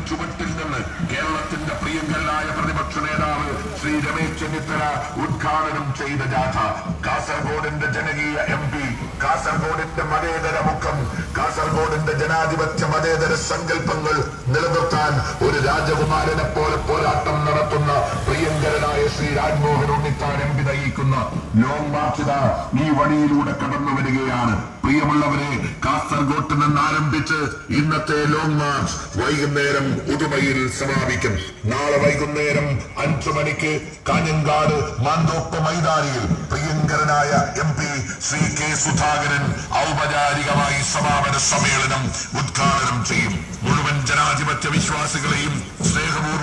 ചുവട്ടിൽ നിന്ന് കേരളത്തിന്റെ പ്രിയങ്കരനായ പ്രതിപക്ഷ നേതാവ് ശ്രീ രമേശ് ചെന്നിത്തല ഉദ്ഘാടനം ചെയ്ത ജാഥ കാസർഗോഡിന്റെ ജനകീയ എം പി കാസർഗോഡിന്റെ മതേതര മുഖം കാസർഗോഡിന്റെ ജനാധിപത്യ മതേതര സങ്കല്പങ്ങൾ നിലനിർത്താൻ ഒരു രാജകുമാരനെ പോലെ പോരാട്ടം നടത്തുന്ന പ്രിയങ്കരനായ ശ്രീ രാജ്മോഹൻ ഉണ്ണിത്താൻ എം പി നയിക്കുന്ന ലോങ് മാർച്ചിത ഈ വഴിയിലൂടെ കടന്നു വരികയാണ് പ്രിയമുള്ളവരെ കാസർഗോട്ട് നിന്ന് ആരംഭിച്ച് ഇന്നത്തെ ലോങ് മാർച്ച് വൈകുന്നേരം ഉടുമയിൽ സമാപിക്കും നാളെ വൈകുന്നേരം അഞ്ചു മണിക്ക് കാഞ്ഞങ്കാട് മാന്തോപ്പ് മൈതാനിയിൽ പ്രിയങ്കരനായ M P Shri K Sudhakaran ഔപചാരികമായി സമാപന സമ്മേളനം ഉദ്ഘാടനം ചെയ്യും മുഴുവൻ ജനാധിപത്യ വിശ്വാസികളെയും സ്നേഹപൂർവ്വം